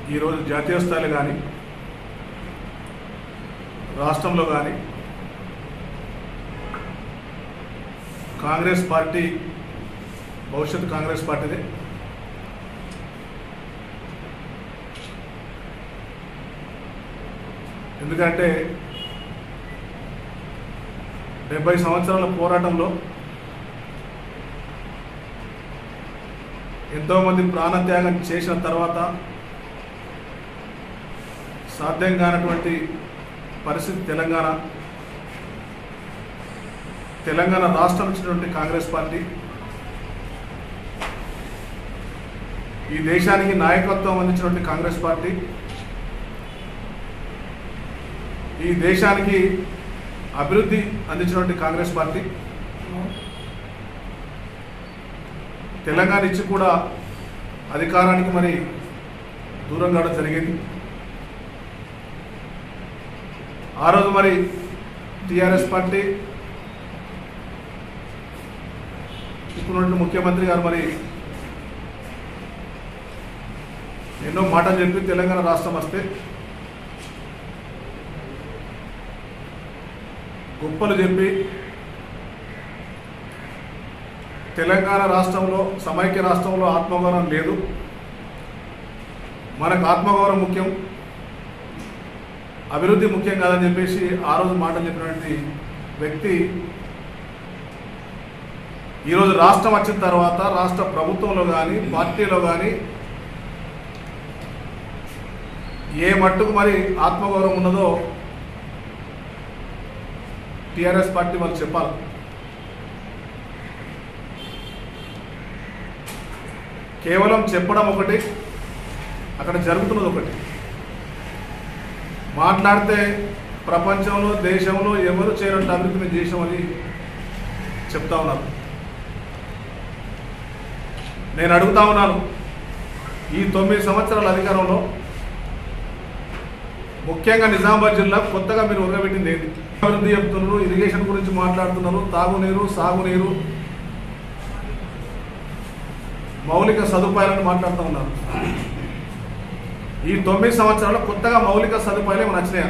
ఈరోజు జాతీయ స్థాయిలో కానీ రాష్ట్రంలో కానీ కాంగ్రెస్ పార్టీ భవిష్యత్ కాంగ్రెస్ పార్టీదే ఎందుకంటే డెబ్బై సంవత్సరాల పోరాటంలో ఎంతోమంది ప్రాణత్యాగం చేసిన తర్వాత సాధ్యం కానటువంటి పరిస్థితి తెలంగాణ తెలంగాణ రాష్ట్రం ఇచ్చినటువంటి కాంగ్రెస్ పార్టీ ఈ దేశానికి నాయకత్వం అందించినటువంటి కాంగ్రెస్ పార్టీ ఈ దేశానికి అభివృద్ధి అందించినటువంటి కాంగ్రెస్ పార్టీ తెలంగాణ ఇచ్చి కూడా అధికారానికి మరి దూరం కావడం జరిగింది ఆ రోజు మరి టిఆర్ఎస్ పార్టీ ఇప్పుడున్న ముఖ్యమంత్రి గారు మరి ఎన్నో మాటలు చెప్పి తెలంగాణ రాష్ట్రం వస్తే గొప్పలు చెప్పి తెలంగాణ రాష్ట్రంలో సమైక్య రాష్ట్రంలో ఆత్మగౌరవం లేదు మనకు ఆత్మగౌరవం ముఖ్యం అభివృద్ధి ముఖ్యం కాదని చెప్పేసి ఆ రోజు మాటలు చెప్పినటువంటి వ్యక్తి ఈరోజు రాష్ట్రం వచ్చిన తర్వాత రాష్ట్ర ప్రభుత్వంలో కానీ పార్టీలో కానీ ఏ మట్టుకు మరి ఆత్మగౌరవం ఉన్నదో టిఆర్ఎస్ పార్టీ వాళ్ళు చెప్పాలి కేవలం చెప్పడం ఒకటి అక్కడ జరుగుతున్నది ఒకటి మాట్లాడితే ప్రపంచంలో దేశంలో ఎవరు చేయనంటే అభివృద్ధి మేము చేసామని చెప్తా ఉన్నారు నేను అడుగుతా ఉన్నాను ఈ తొమ్మిది సంవత్సరాల అధికారంలో ముఖ్యంగా నిజామాబాద్ జిల్లా కొత్తగా మీరు ఉరగబెట్టింది ఏంటి అభివృద్ధి చెప్తున్నారు ఇరిగేషన్ గురించి మాట్లాడుతున్నారు తాగునీరు సాగునీరు మౌలిక సదుపాయాలను మాట్లాడుతూ ఉన్నారు ఈ తొమ్మిది సంవత్సరాల్లో కొత్తగా మౌలిక సదుపాయాలు ఏమైనా వచ్చినాయా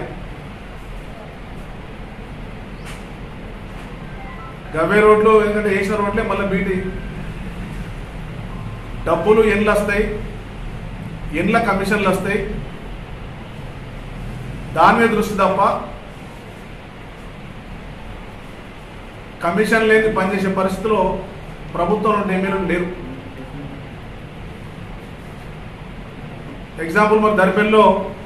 గవే రోడ్లు ఎందుకంటే వేసిన రోడ్లే మళ్ళీ బీటీ డబ్బులు ఎండ్లు వస్తాయి ఎండ్ల కమిషన్లు వస్తాయి దాని మీద దృష్టి తప్ప కమిషన్ లేని పనిచేసే పరిస్థితిలో ప్రభుత్వం నుండి ఎమ్మెల్యేలు లేరు ఎగ్జాంపుల్ మరి దరిపెల్లో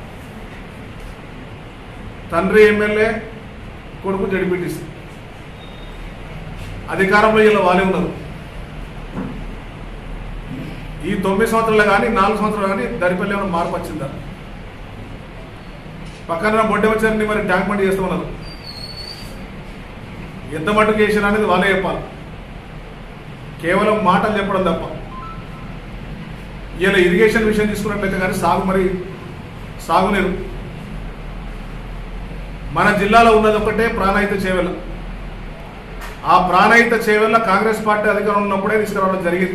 తండ్రి ఎమ్మెల్యే కొడుకు జడిపిటిసి అధికారంలో ఇలా వాళ్ళే ఉన్నారు ఈ తొమ్మిది సంవత్సరాలు కానీ నాలుగు సంవత్సరాలు కానీ దరిపల్లి ఏమైనా మార్పు వచ్చిందా పక్కన బొడ్డె వచ్చారని మరి ట్యాంక్ బండి చేస్తున్నారు ఎంత మటుకు చేసినా అనేది వాళ్ళే చెప్పాలి కేవలం మాటలు చెప్పడం తప్ప ఇలా ఇరిగేషన్ విషయం తీసుకున్నట్లయితే కానీ సాగు మరి సాగునీరు మన జిల్లాలో ఉన్నది ఒకటే ప్రాణహిత చేవెల ఆ ప్రాణహిత చేవెల కాంగ్రెస్ పార్టీ అధికారంలో ఉన్నప్పుడే తీసుకురావడం జరిగింది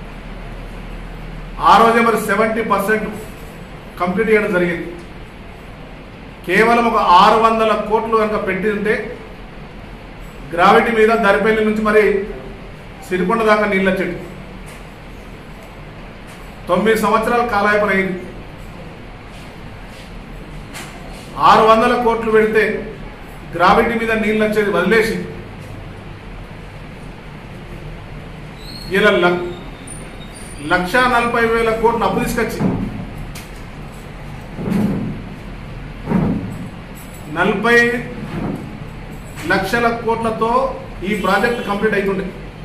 ఆ రోజే మరి సెవెంటీ పర్సెంట్ కంప్లీట్ చేయడం జరిగింది కేవలం ఒక ఆరు వందల కోట్లు కనుక పెట్టి ఉంటే గ్రావిటీ మీద దరిపల్లి నుంచి మరి సిరికొండ దాకా నీళ్ళు వచ్చేది తొమ్మిది సంవత్సరాల కాలాయపన అయింది ఆరు వందల కోట్లు పెడితే గ్రావిటీ మీద నీళ్ళు వచ్చేది వదిలేసి ఇలా ల- లక్ష నలభై వేల కోట్లు అప్పు తీసుకొచ్చి నలభై లక్షల కోట్లతో ఈ ప్రాజెక్ట్ కంప్లీట్ అవుతుండే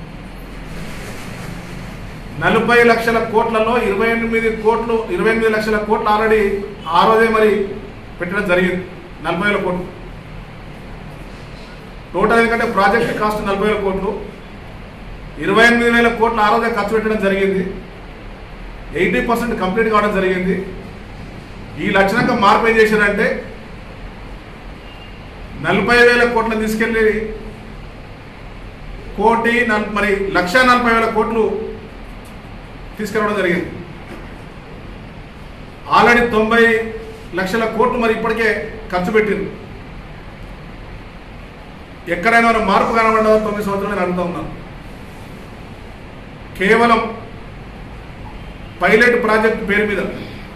నలభై లక్షల కోట్లలో ఇరవై ఎనిమిది కోట్లు ఇరవై ఎనిమిది లక్షల కోట్లు ఆల్రెడీ ఆ రోజే మరి పెట్టడం జరిగింది నలభై వేల కోట్లు టోటల్ ఎందుకంటే ప్రాజెక్ట్ కాస్ట్ నలభై వేల కోట్లు ఇరవై ఎనిమిది వేల కోట్లు ఆ రోజే ఖర్చు పెట్టడం జరిగింది ఎయిటీ పర్సెంట్ కంప్లీట్ కావడం జరిగింది ఈ లక్షణంగా మార్పు ఏం చేశారంటే నలభై వేల కోట్లను తీసుకెళ్ళి కోటి నల్- మరి లక్ష నలభై వేల కోట్లు తీసుకురావడం జరిగింది ఆల్రెడీ తొంభై లక్షల కోట్లు మరి ఇప్పటికే ఖర్చు పెట్టింది ఎక్కడైనా మనం మార్పు కనబడదా తొమ్మిది సంవత్సరాలు నేను అడుగుతా ఉన్నాను కేవలం పైలట్ ప్రాజెక్టు పేరు మీద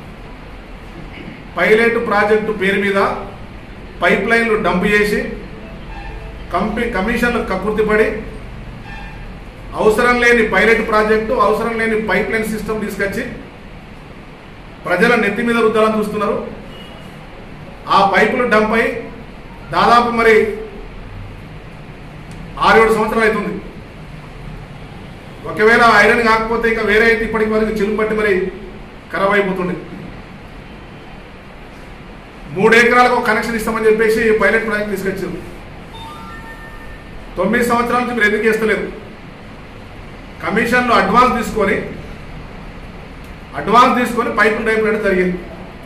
పైలట్ ప్రాజెక్టు పేరు మీద పైప్ లైన్లు డంప్ చేసి కంపి కమిషన్లు కక్కుర్తిపడి అవసరం లేని పైలట్ ప్రాజెక్టు అవసరం లేని పైప్ లైన్ సిస్టమ్ తీసుకొచ్చి ప్రజల నెత్తి మీద రుద్దాలని చూస్తున్నారు ఆ పైపులు డంప్ అయి దాదాపు మరి ఆరు ఏడు సంవత్సరాలు అవుతుంది ఒకవేళ ఐరన్ కాకపోతే ఇంకా వేరే అయితే ఇప్పటికి వరకు చిలుము పట్టి మరి ఖరాబ్ అయిపోతుంది మూడు ఎకరాలకు ఒక కనెక్షన్ ఇస్తామని చెప్పేసి పైలట్ ప్రాజెక్ట్ తీసుకొచ్చారు తొమ్మిది సంవత్సరాల నుంచి మీరు ఎందుకు చేస్తలేదు కమిషన్లు అడ్వాన్స్ తీసుకొని అడ్వాన్స్ తీసుకొని పైపులు టైప్ చేయడం జరిగింది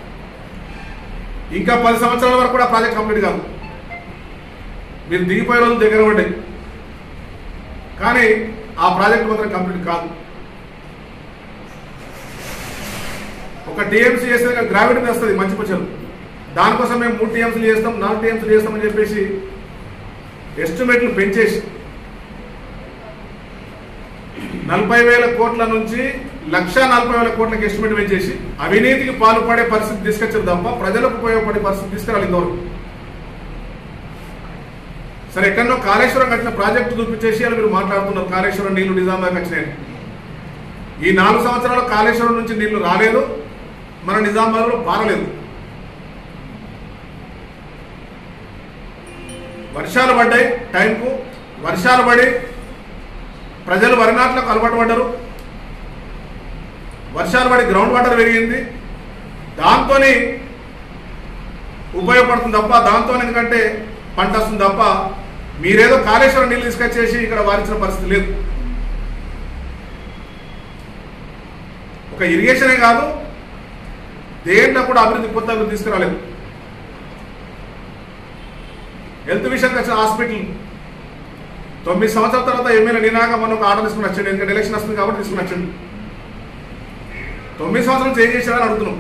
ఇంకా పది సంవత్సరాల వరకు కూడా ప్రాజెక్ట్ కంప్లీట్ కాదు మీరు దిగిపోయే రోజులు దగ్గర ఉండే కానీ ఆ ప్రాజెక్ట్ మాత్రం కంప్లీట్ కాదు ఒక టీఎంసీ చేస్తే గ్రావిటీ వస్తుంది మంచి పచ్చలు దానికోసం మేము మూడు టీఎంసీలు చేస్తాం నాలుగు టీఎంసీలు చేస్తామని చెప్పేసి ఎస్టిమేట్లు పెంచేసి నలభై వేల కోట్ల నుంచి లక్ష నలభై వేల కోట్లకి ఎస్టిమేట్ పెంచేసి అవినీతికి పాల్పడే పరిస్థితి తీసుకొచ్చారు తప్ప ప్రజలకు ఉపయోగపడే పరిస్థితి తీసుకురాలి ఇంతవరకు సరే ఎక్కడో కాళేశ్వరం కట్టిన ప్రాజెక్టు చూపించేసి అని మీరు మాట్లాడుతున్నారు కాళేశ్వరం నీళ్లు నిజాం దాకా వచ్చినాయి ఈ నాలుగు సంవత్సరాలు కాళేశ్వరం నుంచి నీళ్లు రాలేదు మన నిజామాబాద్లో పారలేదు వర్షాలు పడ్డాయి టైంకు వర్షాలు పడి ప్రజలు వరి నాట్లకు అలవాటు పడ్డారు వర్షాలు పడి గ్రౌండ్ వాటర్ పెరిగింది దాంతో ఉపయోగపడుతుంది తప్ప దాంతో ఎందుకంటే పంట వస్తుంది తప్ప మీరేదో కాళేశ్వరం నీళ్ళు తీసుకొచ్చేసి ఇక్కడ వారించిన పరిస్థితి లేదు ఒక ఇరిగేషనే కాదు దేంట్లో కూడా అభివృద్ధి కొత్త అభివృద్ధి తీసుకురాలేదు హెల్త్ విషయానికి వచ్చిన హాస్పిటల్ తొమ్మిది సంవత్సరాల తర్వాత ఎమ్మెల్యే నేనాగా మనం ఒక ఆర్డర్ తీసుకుని వచ్చండి ఎందుకంటే ఎలక్షన్ వస్తుంది కాబట్టి తీసుకుని వచ్చండి తొమ్మిది సంవత్సరాలు చేంజ్ చేశారని అడుగుతున్నాం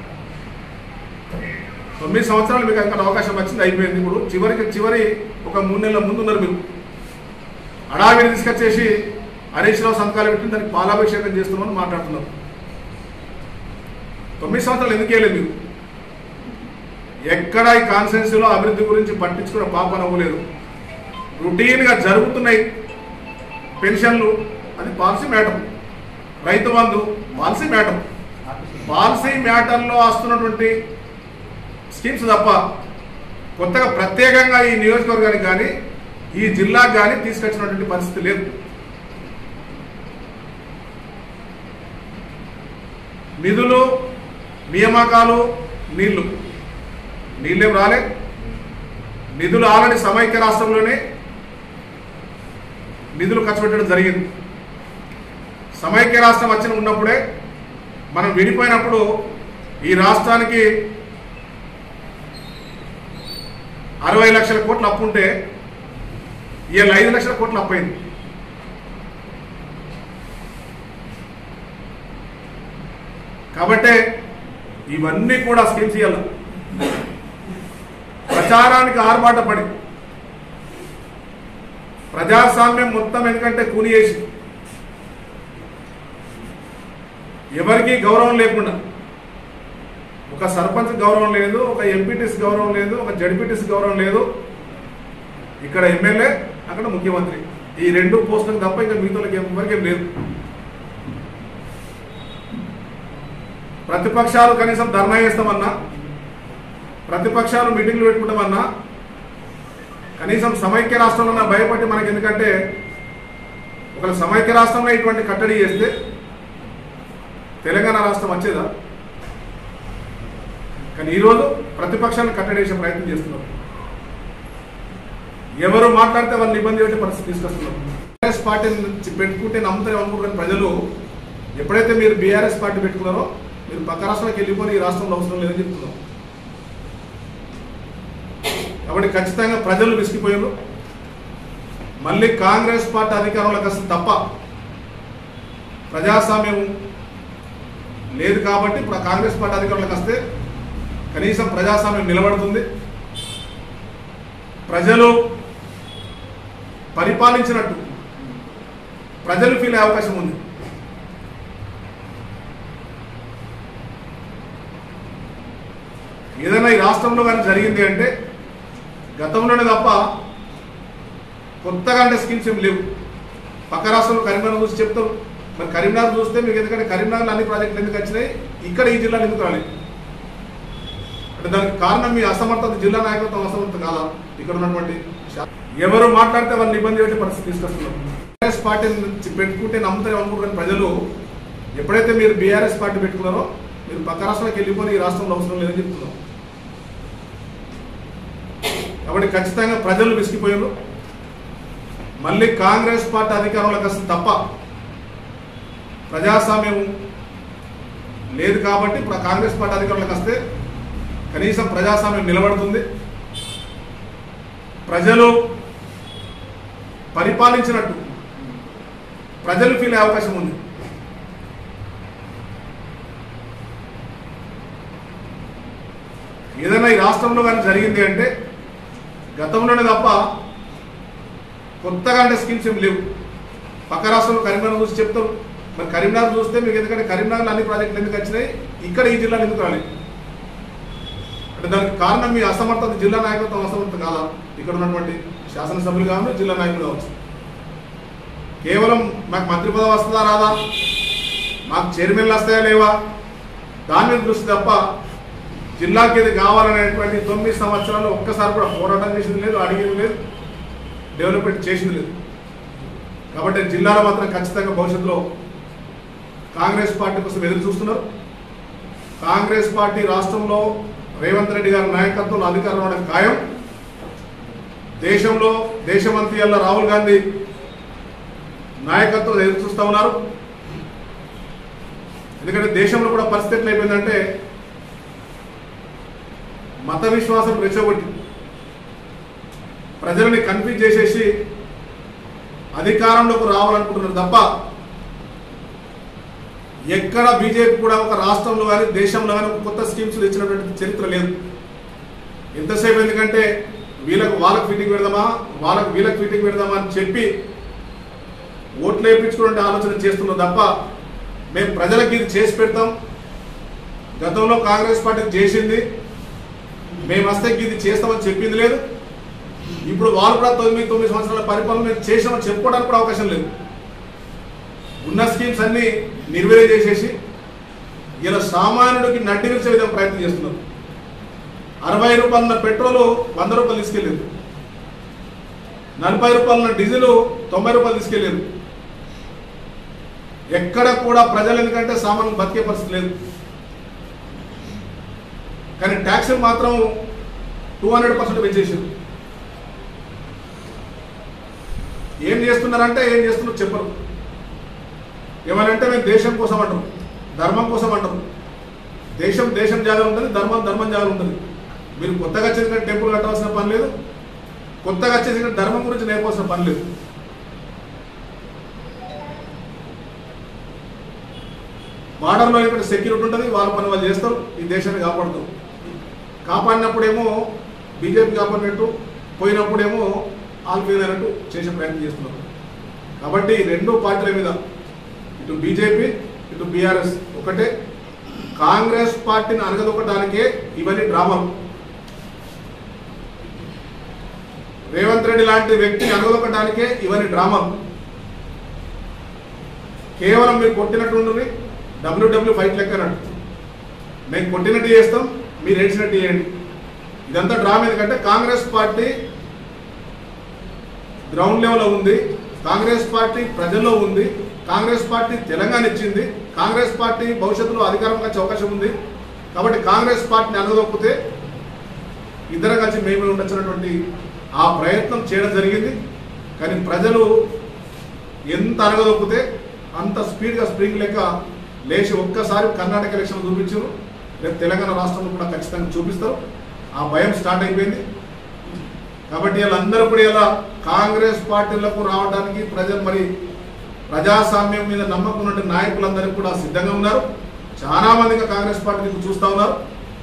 తొమ్మిది సంవత్సరాలు మీకు అక్కడ అవకాశం వచ్చింది అయిపోయింది ఇప్పుడు చివరికి చివరి ఒక మూడు నెలల ముందు ఉన్నారు మీరు అడావిడి తీసుకొచ్చేసి హరీష్ రావు సంతకాలు పెట్టి దానికి పాలాభిషేకం చేస్తున్నామని మాట్లాడుతున్నారు తొమ్మిది సంవత్సరాలు ఎందుకు వేయలేదు మీరు ఎక్కడ ఈ కాన్స్టిట్యున్సీలో అభివృద్ధి గురించి పట్టించుకున్న పాప నవ్వలేదు రొటీన్గా జరుగుతున్నాయి పెన్షన్లు అది policy matter Rythu Bandhu policy matter policy మ్యాటర్లో వస్తున్నటువంటి స్కీమ్స్ తప్ప కొత్తగా ప్రత్యేకంగా ఈ నియోజకవర్గానికి కానీ ఈ జిల్లాకు కానీ తీసుకొచ్చినటువంటి పరిస్థితి లేదు నిధులు నియామకాలు నీళ్లు నీళ్ళేం రాలే నిధులు ఆల్రెడీ సమైక్య రాష్ట్రంలోనే నిధులు ఖర్చు పెట్టడం జరిగింది సమైక్య రాష్ట్రం వచ్చిన ఉన్నప్పుడే మనం విడిపోయినప్పుడు ఈ రాష్ట్రానికి అరవై లక్షల కోట్లు అప్పు ఉంటే ఇవాళ ఐదు లక్షల కోట్లు అప్పు అయింది కాబట్టే ఇవన్నీ కూడా స్కీమ్స్ ఇవ్వాలి ప్రచారానికి ఆర్భాట పడి ప్రజాస్వామ్యం మొత్తం ఎందుకంటే కూని చేసి ఎవరికి గౌరవం లేకుండా ఒక సర్పంచ్ గౌరవం లేదు ఒక ఎంపీటీస్ గౌరవం లేదు ఒక జడ్పీటీస్ గౌరవం లేదు ఇక్కడ ఎమ్మెల్యే అక్కడ ముఖ్యమంత్రి ఈ రెండు పోస్టులకు తప్ప ఇంకా మిగతా ఎవరికి ఏం లేదు ప్రతిపక్షాలు కనీసం ధర్నా చేస్తామన్నా ప్రతిపక్షాలు మీటింగ్లు పెట్టుకుంటామన్నా కనీసం సమైక్య రాష్ట్రంలో భయపడి మనకి ఎందుకంటే ఒక సమైక్య రాష్ట్రంలో ఇటువంటి కట్టడి చేస్తే తెలంగాణ రాష్ట్రం వచ్చేదా కానీ ఈరోజు ప్రతిపక్షాలను కట్టడి చేసే ప్రయత్నం చేస్తున్నారు ఎవరు మాట్లాడితే వాళ్ళని ఇబ్బంది పెట్టే పరిస్థితి తీసుకొస్తున్నారు బీఆర్ఎస్ పార్టీని పెట్టుకుంటే నమ్ముతారు అనుకుంటున్న ప్రజలు ఎప్పుడైతే మీరు బీఆర్ఎస్ పార్టీ పెట్టుకున్నారో మీరు పక్క రాష్ట్రానికి వెళ్ళిపోయి ఈ రాష్ట్రంలో అవసరం లేదని చెప్తున్నారు కాబట్టి ఖచ్చితంగా ప్రజలు విసిగిపోయారు మళ్ళీ కాంగ్రెస్ పార్టీ అధికారంలోకి వస్తుంది తప్ప ప్రజాస్వామ్యం లేదు కాబట్టి ఇప్పుడు ఆ కాంగ్రెస్ పార్టీ అధికారంలోకి వస్తే కనీసం ప్రజాస్వామ్యం నిలబడుతుంది ప్రజలు పరిపాలించినట్టు ప్రజలు ఫీల్ అయ్యే అవకాశం ఉంది ఏదైనా ఈ రాష్ట్రంలో కానీ జరిగింది అంటే గతంలోనే తప్ప కొత్తగా అంటే స్కీమ్స్ ఏమి లేవు పక్క రాష్ట్రంలో కరీంనగర్ చూసి చెప్తారు మరి కరీంనగర్ చూస్తే మీకు ఎందుకంటే కరీంనగర్లో అన్ని ప్రాజెక్టులు ఎందుకు వచ్చినాయి ఇక్కడ ఈ జిల్లాలో ఎందుకు రాలేదు అంటే దానికి కారణం మీ అసమర్థత జిల్లా నాయకత్వం అసమర్థత కాదా ఇక్కడ ఉన్నటువంటి శా- ఎవరు మాట్లాడితే వాళ్ళని ఇబ్బంది పెట్టే పరిస్థితి తీసుకొస్తున్నారు బీఆర్ఎస్ పార్టీ నుంచి పెట్టుకుంటే నమ్ముతారు అనుకుంటున్న ప్రజలు ఎప్పుడైతే మీరు బీఆర్ఎస్ పార్టీ పెట్టుకున్నారో మీరు పక్క రాష్ట్రాలకు వెళ్ళిపోయి ఈ రాష్ట్రంలో అవసరం లేదని చెప్తున్నారు కాబట్టి ఖచ్చితంగా ప్రజలు విసిగిపోయారు మళ్ళీ కాంగ్రెస్ పార్టీ అధికారంలోకి వస్తే తప్ప ప్రజాస్వామ్యం లేదు కాబట్టి ఇప్పుడు ఆ కాంగ్రెస్ పార్టీ అధికారంలోకి వస్తే కనీసం ప్రజాస్వామ్యం నిలబడుతుంది ప్రజలు పరిపాలించినట్టు ప్రజలు ఫీల్ అయ్యే అవకాశం ఉంది ఏదైనా ఈ రాష్ట్రంలో కానీ జరిగింది అంటే గతంలోనే తప్ప కొత్తగా అంటే స్కీమ్స్ ఏమి లేవు పక్క రాష్ట్రంలో కరీంనగర్ చూసి చెప్తారు మరి కరీంనగర్ చూస్తే మీకు ఎందుకంటే కరీంనగర్లో అన్ని ప్రాజెక్టులు ఎందుకు వచ్చినాయి ఇక్కడ ఈ జిల్లాలో ఎందుకు రాలేదు అంటే దానికి కారణం మీ అసమర్థత జిల్లా నాయకత్వం అసమర్థత కాదా ఇక్కడ ఉన్నటువంటి శాసనసభ్యులు కావచ్చు జిల్లా నాయకులు కావచ్చు కేవలం మాకు మంత్రి పదవి వస్తుందా రాదా మాకు చైర్మన్లు వస్తాయా లేవా దాని మీద దృష్టి తప్ప జిల్లాకి ఇది కావాలనేటువంటి తొమ్మిది సంవత్సరాలు ఒక్కసారి కూడా పోరాటం చేసింది లేదు అడిగేది లేదు డెవలప్మెంట్ చేసింది లేదు కాబట్టి జిల్లాలో మాత్రం ఖచ్చితంగా భవిష్యత్తులో కాంగ్రెస్ పార్టీ కోసం ఎదురు చూస్తున్నారు కాంగ్రెస్ పార్టీ రాష్ట్రంలో రేవంత్ రెడ్డి గారి నాయకత్వంలో అధికారం అవడం ఖాయం దేశంలో దేశమంత్రియాల రాహుల్ గాంధీ నాయకత్వం ఎదురు చూస్తూ ఉన్నారు ఎందుకంటే దేశంలో కూడా పరిస్థితి ఎట్లా అయిపోయిందంటే మత విశ్వాసం రెచ్చగొట్టి ప్రజలని కన్ఫ్యూజ్ చేసేసి అధికారంలోకి రావాలనుకుంటున్నారు తప్ప ఎక్కడ బీజేపీ కూడా ఒక రాష్ట్రంలో కానీ దేశంలో కానీ ఒక కొత్త స్కీమ్స్ ఇచ్చినటువంటి చరిత్ర లేదు ఎంతసేపు ఎందుకంటే వీళ్ళకు వాళ్ళకి ఫిట్టింగ్ పెడదామా వాళ్ళకు వీళ్ళకి ఫిట్టింగ్ పెడదామా అని చెప్పి ఓట్లు వేయించుకునే ఆలోచన చేస్తున్నాం తప్ప మేము ప్రజలకు ఇది చేసి పెడతాం గతంలో కాంగ్రెస్ పార్టీ చేసింది మేము వస్తే ఇది చేస్తామని చెప్పింది లేదు ఇప్పుడు వాళ్ళు కూడా తొమ్మిది తొమ్మిది సంవత్సరాల పరిపాలన మేము చేసామని చెప్పుకోవడానికి కూడా అవకాశం లేదు ఉన్న స్కీమ్స్ అన్ని నిర్వీర్యం చేసేసి ఇలా సామాన్యుడికి నడ్డి విరిచే విధంగా ప్రయత్నం చేస్తున్నారు అరవై రూపాయల పెట్రోల్ వంద రూపాయలు తీసుకెళ్ళారు నలభై రూపాయల డీజిల్ తొంభై రూపాయలు తీసుకెళ్ళారు ఎక్కడ కూడా ప్రజలు ఎందుకంటే సామాన్యులు బతికే పరిస్థితి లేదు కానీ ట్యాక్సులు మాత్రం టూ హండ్రెడ్ పర్సెంట్ పెంచేసారు ఏం చేస్తున్నారంటే ఏం చేస్తున్నారు చెప్పరు ఏమనంటే మేము దేశం కోసం అంటారు ధర్మం కోసం అంటారు దేశం దేశం జాగా ఉంటుంది ధర్మం ధర్మం జాగా ఉంటుంది మీరు కొత్తగా చేసిన టెంపుల్ కట్టవలసిన పని లేదు కొత్తగా చేసిన ధర్మం గురించి నేర్పాల్సిన పని లేదు బార్డర్లో ఇక్కడ సెక్యూరిటీ ఉంటుంది వాళ్ళ పని వాళ్ళు చేస్తారు ఈ దేశాన్ని కాపాడుతారు కాపాడినప్పుడేమో బీజేపీ కాపాడినట్టు పోయినప్పుడేమో ఆల్పీనట్టు చేసే ప్రయత్నం చేస్తున్నారు కాబట్టి ఈ రెండు పార్టీల మీద ఇటు బీజేపీ ఇటు బీఆర్ఎస్ ఒకటే కాంగ్రెస్ పార్టీని అనగదొక్కడానికే ఇవన్నీ డ్రామాలు రేవంత్ రెడ్డి లాంటి వ్యక్తిని అనగదొక్కడానికే ఇవన్నీ డ్రామాలు కేవలం మీరు కొట్టినట్టు ఉంటుంది డబ్ల్యూడబ్ల్యూ ఫైట్ లెక్క అన్నట్టు మేము కొట్టినట్టు చేస్తాం మీరు ఏడ్చినట్టు చేయండి ఇదంతా డ్రామా ఎందుకంటే కాంగ్రెస్ పార్టీ గ్రౌండ్ లెవెల్లో ఉంది కాంగ్రెస్ పార్టీ ప్రజల్లో ఉంది కాంగ్రెస్ పార్టీ తెలంగాణ ఇచ్చింది కాంగ్రెస్ పార్టీ భవిష్యత్తులో అధికారంగా వచ్చే అవకాశం ఉంది కాబట్టి కాంగ్రెస్ పార్టీని అనగదొక్కితే ఇద్దరు కలిసి మేమే ఉండొచ్చినటువంటి ఆ ప్రయత్నం చేయడం జరిగింది కానీ ప్రజలు ఎంత అనగదొక్కితే అంత స్పీడ్గా స్ప్రింగ్ లెక్క లేచి ఒక్కసారి కర్ణాటక ఎలక్షన్ చూపించారు రేపు తెలంగాణ రాష్ట్రంలో కూడా ఖచ్చితంగా చూపిస్తారు ఆ భయం స్టార్ట్ అయిపోయింది కాబట్టి వీళ్ళందరూ కూడా ఇలా కాంగ్రెస్ పార్టీలకు రావడానికి ప్రజలు మరి ప్రజాస్వామ్యం మీద నమ్మకం ఉన్న నాయకులందరూ కూడా సిద్ధంగా ఉన్నారు చాలా మంది ఇంకా కాంగ్రెస్ పార్టీ దిక్కు చూస్తా ఉన్నారు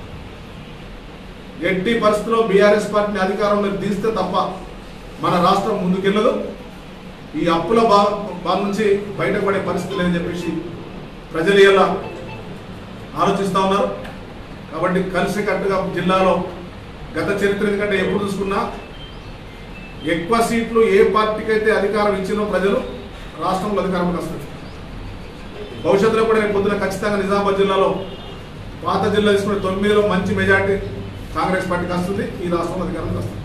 ఎట్టి పరిస్థితుల్లో బీఆర్ఎస్ పార్టీని అధికారంలో తీస్తే తప్ప మన రాష్ట్రం ముందుకెళ్ళదు ఈ అప్పుల బా బాధ నుంచి బయటపడే పరిస్థితి లేదని చెప్పేసి ప్రజలు ఇలా ఆలోచిస్తూ ఉన్నారు కాబట్టి కలిసికట్టుగా జిల్లాలో గత చరిత్ర ఎందుకంటే ఎప్పుడు చూసుకున్నా ఎక్కువ సీట్లు ఏ పార్టీకి అయితే అధికారం ఇచ్చినో ప్రజలు రాష్ట్రంలో అధికారంలోకి వస్తుంది భవిష్యత్తులో కూడా రేపు పొద్దున ఖచ్చితంగా నిజామాబాద్ జిల్లాలో పాత జిల్లా తీసుకునే తొమ్మిదిలో మంచి మెజార్టీ కాంగ్రెస్ పార్టీకి వస్తుంది ఈ రాష్ట్రంలో అధికారంలోకి వస్తుంది